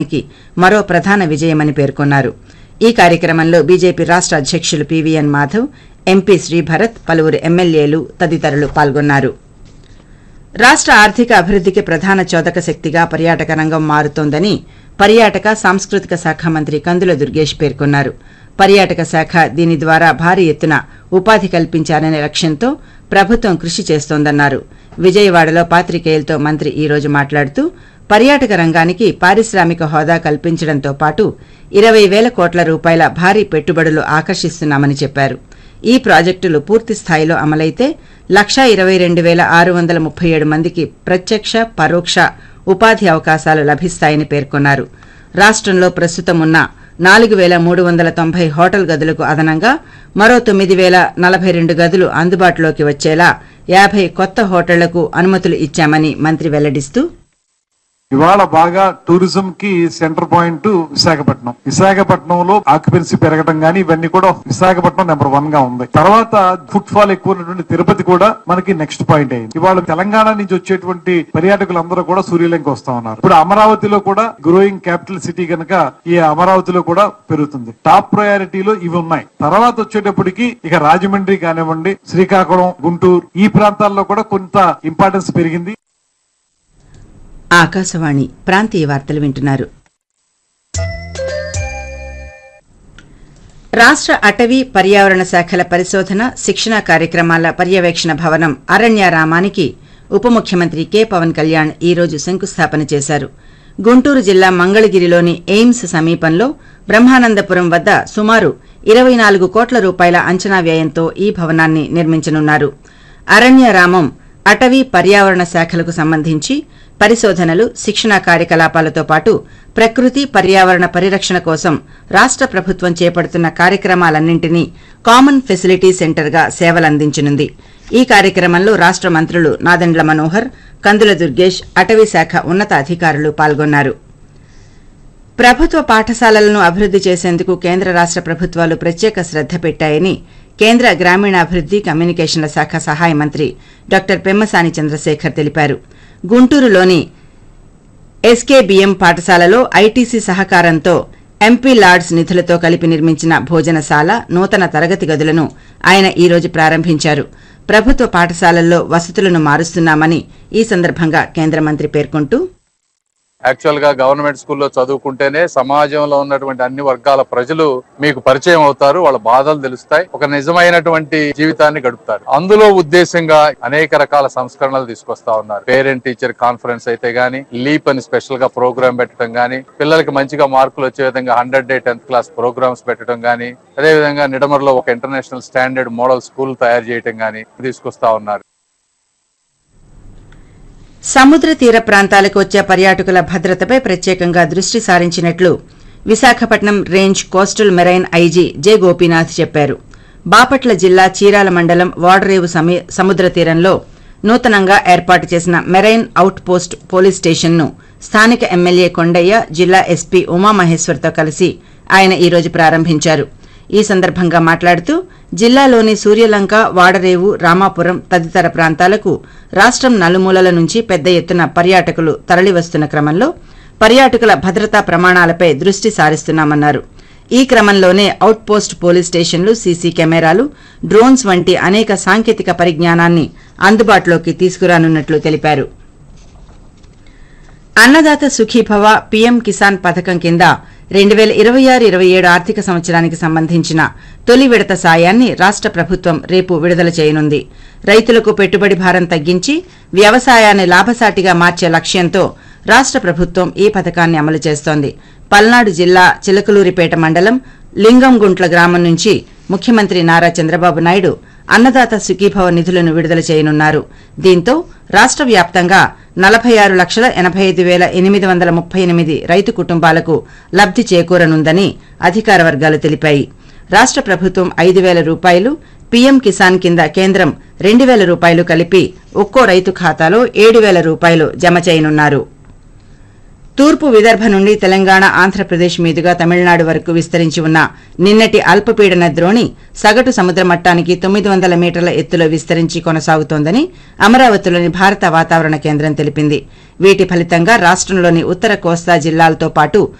కి మరో ప్రధాన విజయమని పేర్కొన్నారు ఈ కార్యక్రమంలో బీజేపీ రాష్ట్ర అధ్యక్షులు పీవీఎన్ మాధవ్ ఎంపీ శ్రీభరత్ పలువురు ఎమ్మెల్యేలు తదితరులు పాల్గొన్నారు రాష్ట్ర ఆర్థిక అభివృద్ధికి ప్రధాన చోదక శక్తిగా పర్యాటక రంగం మారుతోందని పర్యాటక సాంస్కృతిక శాఖ మంత్రి కందుల దుర్గేష్ పేర్కొన్నారు పర్యాటక శాఖ దీని ద్వారా భారీ ఎత్తున ఉపాధి కల్పించాలనే లక్ష్యంతో ప్రభుత్వం కృషి చేస్తోందన్నారు విజయవాడలో పాత్రికేయులతో మంత్రి ఈ రోజు మాట్లాడుతూ పర్యాటక రంగానికి పారిశ్రామిక హోదా కల్పించడంతో పాటు ఇరవై వేల కోట్ల రూపాయల భారీ పెట్టుబడులు ఆకర్షిస్తున్నామని చెప్పారు ఈ ప్రాజెక్టులు పూర్తి స్థాయిలో అమలైతే లక్షా ఇరవై రెండు వేల ఆరు వందల ముప్పై ఏడు మందికి ప్రత్యక్ష పరోక్ష ఉపాధి అవకాశాలు లభిస్తాయని పేర్కొన్నారు రాష్ట్రంలో ప్రస్తుతం ఉన్న నాలుగు వేల మూడు వందల తొంభై హోటల్ గదులకు అదనంగా మరో తొమ్మిది వేల నలభై రెండు గదులు అందుబాటులోకి వచ్చేలా యాభై కొత్త హోటళ్లకు అనుమతులు ఇచ్చామని మంత్రి వెల్లడిస్తూ ఇవాళ బాగా టూరిజం కి సెంటర్ పాయింట్ విశాఖపట్నం విశాఖపట్నంలో ఆక్యుపెన్సీ పెరగడం గానీ ఇవన్నీ కూడా విశాఖపట్నం నెంబర్ వన్ గా ఉంది తర్వాత ఫుట్ ఫాల్ ఎక్కువ ఉన్నటువంటి తిరుపతి కూడా మనకి నెక్స్ట్ పాయింట్ అయింది ఇవాళ తెలంగాణ నుంచి వచ్చేటువంటి పర్యాటకులందరూ కూడా సూర్యలంకి వస్తా ఉన్నారు ఇప్పుడు అమరావతిలో కూడా గ్రోయింగ్ క్యాపిటల్ సిటీ కనుక ఈ అమరావతిలో కూడా పెరుగుతుంది టాప్ ప్రయారిటీలో ఇవి ఉన్నాయి తర్వాత వచ్చేటప్పటికి ఇక రాజమండ్రి కానివ్వండి శ్రీకాకుళం గుంటూరు ఈ ప్రాంతాల్లో కూడా కొంత ఇంపార్టెన్స్ పెరిగింది ఆకాశవాణి ప్రాంతీయ వార్తలు వింటున్నారు రాష్ట్ర అటవీ పర్యావరణ శాఖల పరిశోధన శిక్షణ కార్యక్రమాల పర్యవేక్షణ భవనం అరణ్యారామానికి ఉప ముఖ్యమంత్రి కె పవన్ కళ్యాణ్ ఈ రోజు శంకుస్థాపన చేశారు గుంటూరు జిల్లా మంగళగిరిలోని ఎయిమ్స్ సమీపంలో బ్రహ్మానందపురం వద్ద సుమారు ఇరవై నాలుగు కోట్ల రూపాయల అంచనా వ్యయంతో ఈ భవనాన్ని నిర్మించనున్నారు అరణ్యరామం అటవీ పర్యావరణ శాఖలకు సంబంధించి పరిశోధనలు శిక్షణా కార్యకలాపాలతో పాటు ప్రకృతి పర్యావరణ పరిరక్షణ కోసం రాష్ట్ర ప్రభుత్వం చేపడుతున్న కార్యక్రమాలన్నింటినీ కామన్ ఫెసిలిటీ సెంటర్గా సేవలందించనుంది ఈ కార్యక్రమంలో రాష్ట్ర మంత్రులు నాదెండ్ల మనోహర్ కందుల దుర్గేష్ అటవీ శాఖ ఉన్నత అధికారులు పాల్గొన్నారు ప్రభుత్వ పాఠశాలలను అభివృద్ది చేసేందుకు కేంద్ర రాష్ట్ర ప్రభుత్వాలు ప్రత్యేక శ్రద్ధ పెట్టాయని కేంద్ర గ్రామీణాభివృద్ది కమ్యూనికేషన్ల శాఖ సహాయ మంత్రి డాక్టర్ పెమ్మసాని చంద్రశేఖర్ తెలిపారు గుంటూరులోని ఎస్కేబిఎం పాఠశాలలో ఐటీసీ సహకారంతో ఎంపీ లార్డ్స్ నిధులతో కలిపి నిర్మించిన భోజనశాల నూతన తరగతి గదులను ఆయన ఈ రోజు ప్రారంభించారు ప్రభుత్వ పాఠశాలల్లో వసతులను మారుస్తున్నామని ఈ సందర్భంగా కేంద్ర మంత్రి పేర్కొంటూ యాక్చువల్ గా గవర్నమెంట్ స్కూల్లో చదువుకుంటేనే సమాజంలో ఉన్నటువంటి అన్ని వర్గాల ప్రజలు మీకు పరిచయం అవుతారు వాళ్ళ బాధలు తెలుస్తాయి ఒక నిజమైనటువంటి జీవితాన్ని గడుపుతారు అందులో ఉద్దేశంగా అనేక రకాల సంస్కరణలు తీసుకొస్తా ఉన్నారు పేరెంట్ టీచర్ కాన్ఫరెన్స్ అయితే గానీ లీప్ అని స్పెషల్ గా ప్రోగ్రామ్ పెట్టడం గానీ పిల్లలకి మంచిగా మార్కులు వచ్చే విధంగా hundred day tenth class programs పెట్టడం గానీ అదే విధంగా నిడమర్లో ఒక ఇంటర్నేషనల్ స్టాండర్డ్ మోడల్ స్కూల్ తయారు చేయడం గానీ తీసుకొస్తా ఉన్నారు సముద్ర తీర ప్రాంతాలకు వచ్చే పర్యాటకుల భద్రతపై ప్రత్యేకంగా దృష్టి సారించినట్లు Visakhapatnam range coastal marine IG J Gopinath చెప్పారు బాపట్ల జిల్లా చీరాల మండలం వాడరేవు సమీ- సముద్ర తీరంలో నూతనంగా ఏర్పాటు చేసిన మెరైన్ అవుట్ పోస్ట్ పోలీస్ స్టేషన్ను స్థానిక ఎమ్మెల్యే కొండయ్య జిల్లా ఎస్పీ ఉమామహేశ్వర్తో కలిసి ఆయన ఈ రోజు ప్రారంభించారు ఈ సందర్భంగా మాట్లాడుతూ జిల్లాలోని సూర్యలంక వాడరేవు రామాపురం తదితర ప్రాంతాలకు రాష్ట్రం నలుమూలల నుంచి పెద్ద ఎత్తున పర్యాటకులు తరలివస్తున్న క్రమంలో పర్యాటకుల భద్రతా ప్రమాణాలపై దృష్టి సారిస్తున్నామన్నారు ఈ క్రమంలోనే అవుట్ పోస్ట్ పోలీస్ స్టేషన్లు సీసీ కెమెరాలు డ్రోన్స్ వంటి అనేక సాంకేతిక పరిజ్ఞానాన్ని అందుబాటులోకి తీసుకురానున్నట్లు తెలిపారు అన్నదాత సుఖీభవ పీఎం కిసాన్ పథకం కింద రెండు వేల ఇరవై ఆరు ఇరవై ఏడు ఆర్థిక సంవత్సరానికి సంబంధించిన తొలి విడత సాయాన్ని రాష్ట్ర ప్రభుత్వం రేపు విడుదల చేయనుంది రైతులకు పెట్టుబడి భారం తగ్గించి వ్యవసాయాన్ని లాభసాటిగా మార్చే లక్ష్యంతో రాష్ట్ర ప్రభుత్వం ఈ పథకాన్ని అమలు చేస్తోంది పల్నాడు జిల్లా చిలకలూరిపేట మండలం లింగంగుంట్ల గ్రామం నుంచి ముఖ్యమంత్రి నారా చంద్రబాబు నాయుడు అన్నదాత సుఖీభవ నిధులను విడుదల చేయనున్నారు దీంతో రాష్ట్ర వ్యాప్తంగా నలభై ఆరు లక్షల ఎనభై ఐదు వేల ఎనిమిది వందల ముప్పై ఎనిమిది రైతు కుటుంబాలకు లబ్ది చేకూరనుందని అధికార వర్గాలు తెలిపాయి రాష్ట్ర ప్రభుత్వం ఐదు వేల రూపాయలు పీఎం కిసాన్ కింద కేంద్రం రెండు వేల రూపాయలు కలిపి ఒక్కో రైతు ఖాతాలో ఏడు వేల రూపాయలు జమ చేయనున్నారు తూర్పు విదర్భ నుండి తెలంగాణ ఆంధ్రప్రదేశ్ మీదుగా తమిళనాడు వరకు విస్తరించి ఉన్న నిన్నటి అల్పపీడన ద్రోణి సగటు సముద్ర మట్టానికి తొమ్మిది వందల మీటర్ల ఎత్తులో విస్తరించి కొనసాగుతోందని అమరావతిలోని భారత వాతావరణ కేంద్రం తెలిపింది వీటి ఫలితంగా రాష్టంలోని ఉత్తర కోస్తా జిల్లాలతో పాటు